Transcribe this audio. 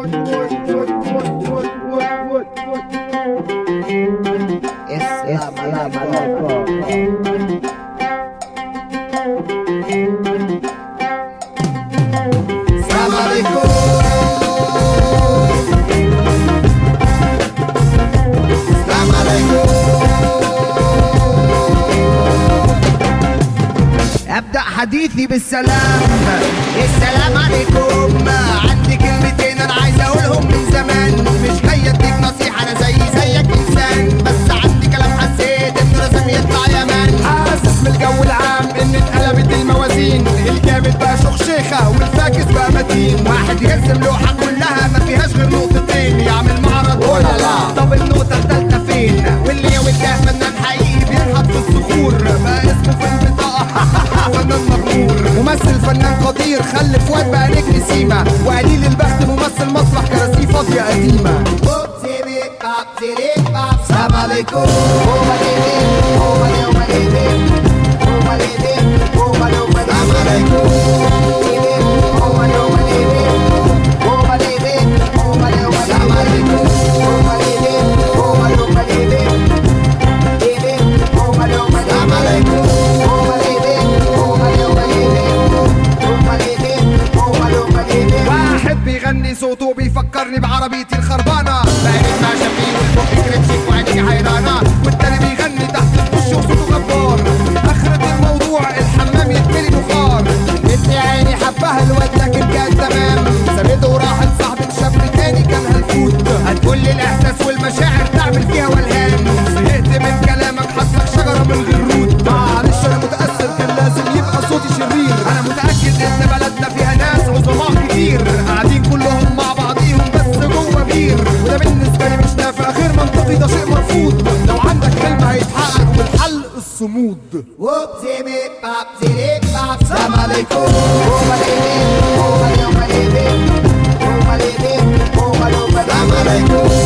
السلام عليكم السلام عليكم السلام عليكم ابدا حديثي بالسلام السلام عليكم عندي كلمتين انا عايز اقولهم من زمان مش جاي اديك نصيحه انا زي زيك انسان بس عندي كلام حسيت انه لازم يطلع يا مان حاسس بالجو العام ان اتقلبت الموازين الجامد بقى شيخة والفاكس بقى متين واحد يرسم لوحه كلها ما فيهاش غير نقطتين يعمل معرض ولا لا. طب النقطه الثالثه فين واللي يا ولده فنان حقيقي بينحت في الصخور بقى اسمه في البطاقه فنان مغمور ممثل فنان قدير خلف واد بقى نجم سيما وقليل البخت ممثل مسرح كراسيه فاضية قديمة السلام عليكم السلام عليكم السلام عليكم السلام عليكم واحد بيغني صوته بيفكرني بعربيتي الخربانة بعيد مع شفيق والبوك كريبشك وعيني حيرانة والتاني بيغني تحت الدش وصوته جبار آخرة الموضوع الحمام يتملي بخار انت يا عيني حبها الواد لكن كان تمام سابته وراحت صاحبة شاب تاني كان هلفوت هتقول لي الاحساس والمشاعر تعمل فيها والهان زهقت من كلامك حاسك شجرة من غير رود معلش انا متأثر كان لازم يبقى صوتي شرير انا متاكد ان بلدنا فيها ناس عظماء كتير قاعدين كلهم مع بعضيهم بس جوه بير وده بالنسبه لي مش نافع غير منطقي ده شيء مرفوض لو عندك حلم هيتحقق والحل الصمود السلام عليكم السلام عليكم